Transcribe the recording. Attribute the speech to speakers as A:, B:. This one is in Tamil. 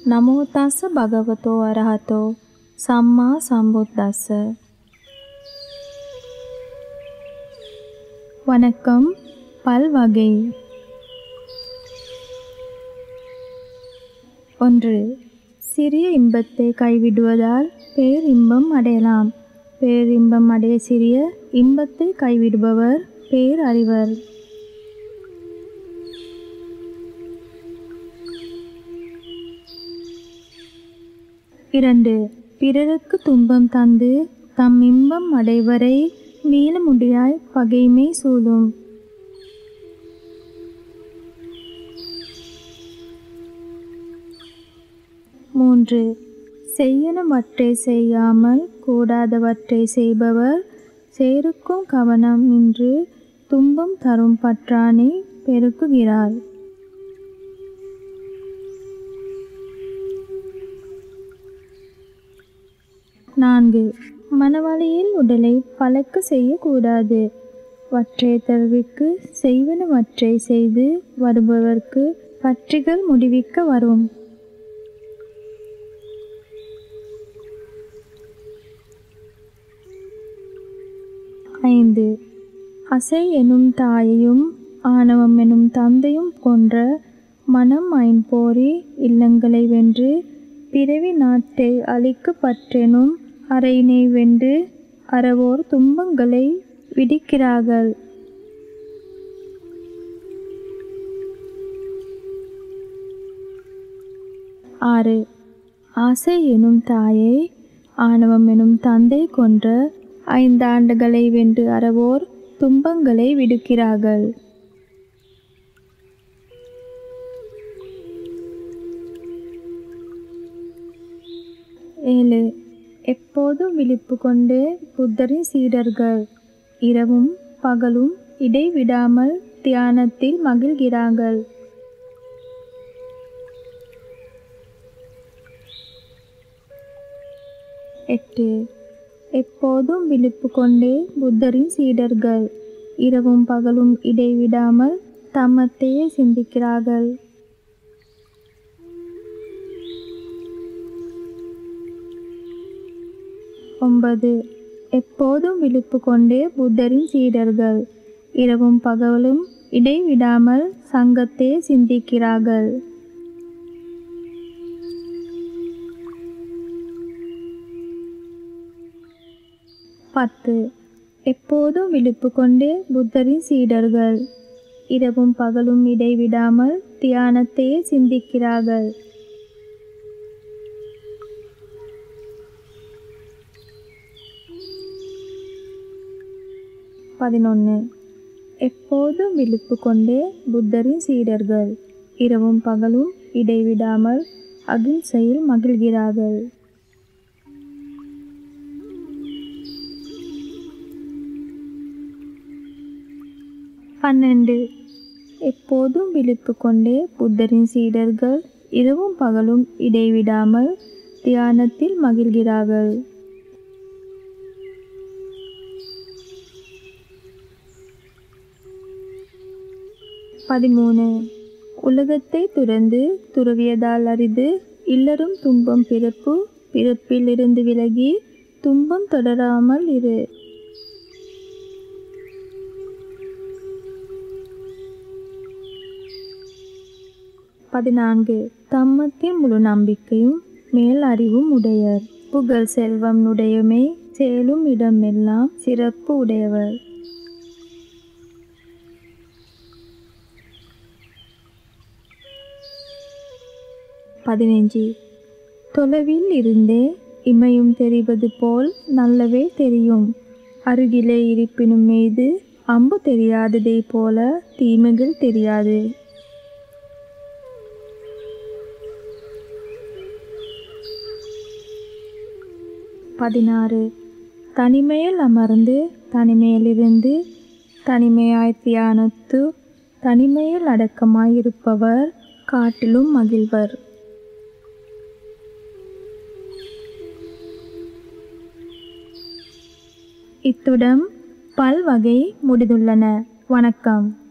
A: නමෝ තස්ස භගවතෝ අරහතෝ සම්මා සම්බුද්දස්ස வணக்கம் பல் வகை ஒன்று சிறிய இன்பத்தை கைவிடுவதால் பேரின்பம் அடையலாம் பேரின்பம் அடைய சிறிய இன்பத்தை கைவிடுபவர் பேரறிவர் இரண்டு பிறருக்கு துன்பம் தந்து தம் இன்பம் அடைவரை மீள முடியாய் பகைமை சூழும் மூன்று செய்யனவற்றை செய்யாமல் கூடாதவற்றை செய்பவர் சேருக்கும் கவனம் நின்று துன்பம் தரும் பற்றானை பெருக்குகிறார் நான்கு மனவழியில் உடலை பழக்க செய்யக்கூடாது வற்றை தருவிக்கு செய்வனவற்றை செய்து வருபவர்க்கு பற்றிகள் முடிவிக்க வரும் ஐந்து அசை எனும் தாயையும் ஆணவம் எனும் தந்தையும் கொன்ற மனம் ஐம்போரி இல்லங்களை வென்று பிறவி நாட்டை அழிக்கு பற்றெனும் அறையினை வென்று அறவோர் துன்பங்களை விதிக்கிறார்கள் ஆறு ஆசை எனும் தாயை ஆணவம் எனும் தந்தை கொன்ற ஐந்தாண்டுகளை வென்று அறவோர் துன்பங்களை விடுக்கிறார்கள் ஏழு எப்போதும் விழிப்பு கொண்டு புத்தரின் சீடர்கள் இரவும் பகலும் இடைவிடாமல் தியானத்தில் மகிழ்கிறார்கள் எட்டு எப்போதும் விழிப்பு கொண்டே புத்தரின் சீடர்கள் இரவும் பகலும் இடைவிடாமல் தம்மத்தையே சிந்திக்கிறார்கள் ஒன்பது எப்போதும் விழிப்பு கொண்டே புத்தரின் சீடர்கள் இரவும் பகலும் இடைவிடாமல் சங்கத்தை சிந்திக்கிறார்கள் பத்து எப்போதும் விழிப்பு கொண்டே புத்தரின் சீடர்கள் இரவும் பகலும் இடைவிடாமல் தியானத்தையே சிந்திக்கிறார்கள் பதினொன்று எப்போதும் விழிப்பு கொண்டே புத்தரின் சீடர்கள் இரவும் பகலும் இடைவிடாமல் அகிம்சையில் மகிழ்கிறார்கள் பன்னெண்டு எப்போதும் விழிப்பு கொண்டே புத்தரின் சீடர்கள் இரவும் பகலும் இடைவிடாமல் தியானத்தில் மகிழ்கிறார்கள் பதிமூணு உலகத்தை துறந்து துறவியதால் அரிது இல்லரும் துன்பம் பிறப்பு பிறப்பில் இருந்து விலகி துன்பம் தொடராமல் இரு பதினான்கு தம்மத்தின் முழு நம்பிக்கையும் மேல் அறிவும் உடையர் புகழ் செல்வம் உடையமே சேலும் இடமெல்லாம் சிறப்பு உடையவர் பதினைஞ்சு தொலைவில் இருந்தே இமையும் தெரிவது போல் நல்லவே தெரியும் அருகிலே இருப்பினும் மீது அம்பு தெரியாததை போல தீமைகள் தெரியாது பதினாறு தனிமையில் அமர்ந்து தனிமையிலிருந்து தனிமையாய் தியானத்து தனிமையில் அடக்கமாயிருப்பவர் காட்டிலும் மகிழ்வர் இத்துடன் பல்வகை முடிந்துள்ளன வணக்கம்